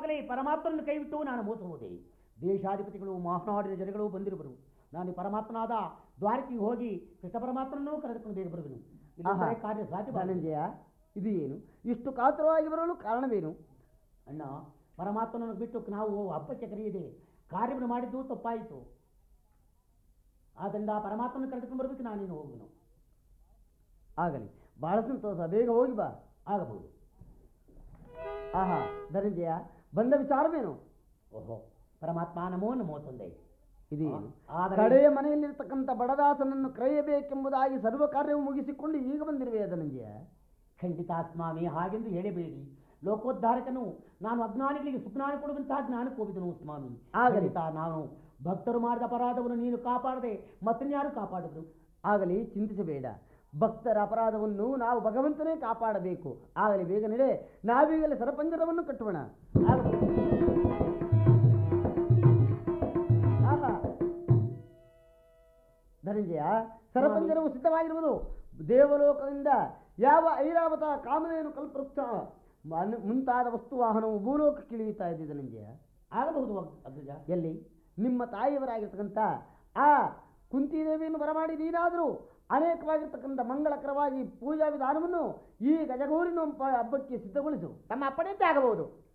ಆಗಲೇ ಪರಮಾತ್ಮನನ್ನು ಕೈಬಿಟ್ಟು ನಾನು ಮೋಸ ಹೋದೆ ದೇಶಾಧಿಪತಿಗಳು ಮಹಾನಾಡಿನ ಜನಗಳು ಬಂದಿರುವರು ನಾನು ಈ ಪರಮಾತ್ಮನಾದ ದ್ವಾರಕಿಗೆ ಹೋಗಿ ಕೃಷ್ಣ ಪರಮಾತ್ಮನನ್ನು ಕರೆದುಕೊಂಡು ಬೇಗ ಬರುವೆನು ಇಲ್ಲಂದರೆ ಆಹಾ. ಕಾರ್ಯ ಸಾಧ್ಯ ಧನಂಜಯ ಇದು ಏನು ಇಷ್ಟು ಕಾತರವಾಗಿ ಬರಲು ಕಾರಣವೇನು ಅಣ್ಣ ಪರಮಾತ್ಮನನ್ನು ಬಿಟ್ಟು ನಾವು ಹಬ್ಬಕ್ಕೆ ಕರೆಯದೆ ಕಾರ್ಯವನ್ನು ಮಾಡಿದ್ದು ತಪ್ಪಾಯಿತು ಆದ್ದರಿಂದ ಪರಮಾತ್ಮನ ಕರೆದುಕೊಂಡು ಬರಬೇಕು ನಾನೇನು ಹೋಗುವೆನು ಆಗಲಿ ಬಹಳ ಸಂತೋಷ ಬೇಗ ಹೋಗಿ ಬಾ ಆಗಬಹುದು ಆಹಾ ಧನಂಜಯ ಬಂದ ವಿಚಾರವೇನು ಓಹೋ ಪರಮಾತ್ಮ ನಮೋ ನಮೋ ತಂದೆ ಇದೇನು ಆದರೆ ಕಡೆಯ ಮನೆಯಲ್ಲಿರ್ತಕ್ಕಂಥ ಬಡದಾಸನನ್ನು ಕರೆಯಬೇಕೆಂಬುದಾಗಿ ಸರ್ವ ಕಾರ್ಯವು ಮುಗಿಸಿಕೊಂಡು ಈಗ ಬಂದಿರುವೆ ಧನಂಜಯ ಖಂಡಿತ ಸ್ವಾಮಿ ಹಾಗೆಂದು ಹೇಳಬೇಡಿ ಲೋಕೋದ್ಧಾರಕನು ನಾನು ಅಜ್ಞಾನಿಗಳಿಗೆ ಸುಜ್ಞಾನ ಕೊಡುವಂತಹ ಜ್ಞಾನ ಕೋವಿದನು ಸ್ವಾಮಿ ಆಗಲಿ. ಖಂಡಿತ ನಾನು ಭಕ್ತರು ಮಾಡಿದ ಅಪರಾಧವನ್ನು ನೀನು ಕಾಪಾಡದೆ ಮತ್ತಿನ್ಯಾರು ಕಾಪಾಡಿದ್ರು ಆಗಲಿ ಚಿಂತಿಸಬೇಡ ಭಕ್ತರ ಅಪರಾಧವನ್ನು ನಾವು ಭಗವಂತನೇ ಕಾಪಾಡಬೇಕು ಆಗಲಿ ಬೇಗ ನಡೆ ನಾವೀಗಲೇ ಸರಪಂಜರವನ್ನು ಕಟ್ಟೋಣ ಆಹಾ. ಧನಂಜಯ ಸರಪಂಜರವು ಸಿದ್ಧವಾಗಿರುವುದು ದೇವಲೋಕದಿಂದ ಯಾವ ಐರಾವತ ಕಾಮಧೇನು ಕಲ್ಪವೃಕ್ಷ ಮನ್- ಮುಂತಾದ ವಸ್ತು ವಾಹನವು ಭೂಲೋಕಕ್ಕೆ ಇಳಿಯುತ್ತಾ ಇದೆ ಧನಂಜಯ ಆಗಬಹುದು ಅಗ್ರಜ ಎಲ್ಲಿ ನಿಮ್ಮ ತಾಯಿಯವರಾಗಿರ್ತಕ್ಕಂಥ ಆ ಕುಂತಿದೇವಿಯನ್ನು ಬರಮಾಡಿ ನೀನಾದರೂ ಅನೇಕವಾಗಿರ್ತಕ್ಕಂಥ ಮಂಗಳಕರವಾಗಿ ಪೂಜಾ ವಿಧಾನವನ್ನು ಈ ಗಜಗೌರಿನ ಪ- ಹಬ್ಬಕ್ಕೆ ಸಿದ್ಧಗೊಳಿಸು ತಮ್ಮ ಅಪ್ಪಣೆಯಂತೆ ಆಗಬಹುದು